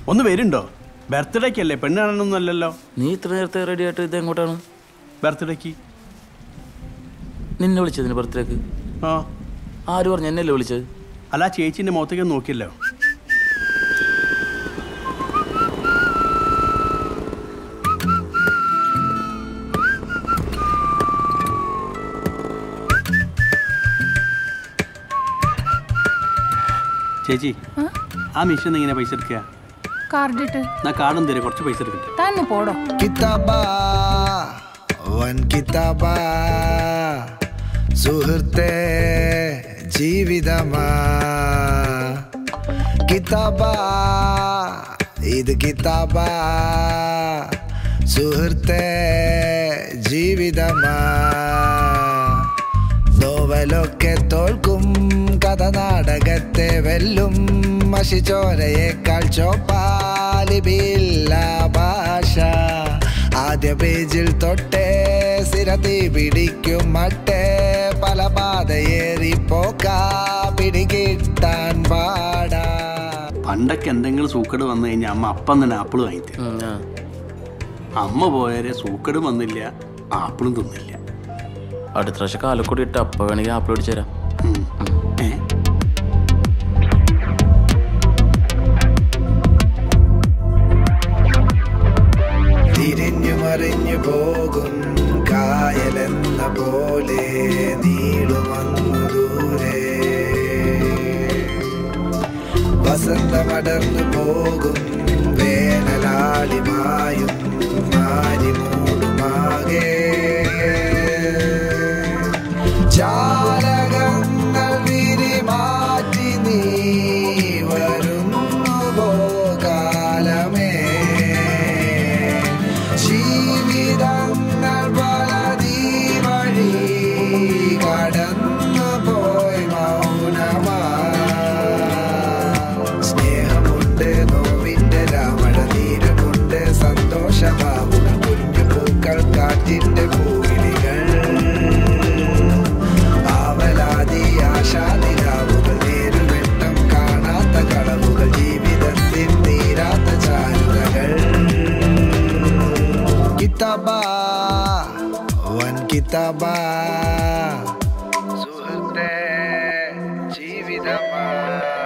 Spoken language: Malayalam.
ഒന്ന് വരുന്നുണ്ടോ ബർത്ത്ഡേക്കല്ലേ പെണ്ണ് കാണണമെന്നൊന്നും അല്ലല്ലോ നീ ഇത്ര നേരത്തെ റെഡി ആയിട്ട് ഇത് എങ്ങോട്ടാണ് ബർത്ത്ഡേക്ക് നിന്നെ വിളിച്ചതിന് ബർത്ത്ഡേക്ക് ആ ആര് പറഞ്ഞു എന്നല്ലേ വിളിച്ചത് അല്ല ആ ചേച്ചീൻ്റെ മുഖത്തേക്ക് നോക്കിയല്ലോ ചേച്ചി ആ മിഷൻ ഇങ്ങനെ പൈസ എടുക്കുക കാർഡിട്ട് എന്നാ കാർഡും തരും കുറച്ച് പൈസ എടുക്കട്ടെ തന്നെ പോടോ കിതാബാ വൻ കിതാബാ സുഹൃത്തെ ജീവിതമാ കിതാബാ ഇത് കിതാബാ സുഹൃത്തെ ജീവിതമാ നോവലൊക്കെ തോൽക്കും കഥ നാടകത്തെ വെല്ലും മഷിച്ചോരയേക്കാൾ ചോപ്പാലിബില്ല ഭാഷ ആദ്യ പേജിൽ തൊട്ടേ സ്ഥിരതി പിടിക്കും മട്ടേ പല പാതയേറി പോക്കാ പിടികിട്ടാൻ പാടാ പണ്ടൊക്കെ എന്തെങ്കിലും സൂക്കേട് വന്നു കഴിഞ്ഞാൽ അമ്മ അപ്പം തന്നെ ആപ്പിൾ വാങ്ങിത്തരും ഉം, ആ. അമ്മ പോയാരെ സൂക്കേടും വന്നില്ല ആപ്പിളും തിന്നില്ല അടുത്ത പ്രാവശ്യം കാലക്കൂടി ഇട്ട് അപ്പ വേണമെങ്കിൽ ആപ്പിൾ പിടിച്ചു തരാം ഉം. ഏ? തിരിഞ്ഞു മറിഞ്ഞു പോകും കായലെന്ന പോലെ നീളുമങ്ങു ദൂരെ വസന്തമടർന്നു പോകും വേനലാളിമായും മാരിമൂടുമാകെ ജാലകങ്ങൾ വിരിമാറ്റി നീ വരുന്നു കാലമേ ജീവിതങ്ങൾ പലതീ വഴി കടന്നു പോയി മൗനമാ സ്നേഹമുണ്ട് നോവിന്റെ രാമഴ നീരമുണ്ട് സന്തോഷമാവുകൾ കുഞ്ഞു പൂക്കൾ കാറ്റിന്റെ പൂവിളികൾ ആവലാതി ആശാതിരാവുകൾ നേരുവെട്ടം കാണാത്ത കളവുകൾ ജീവിതത്തിൽ തീരാത്ത ചാരുതകൾ കിതാബാ വൻ കിതാബാ സുഹൃത്തെ ജീവിതമാ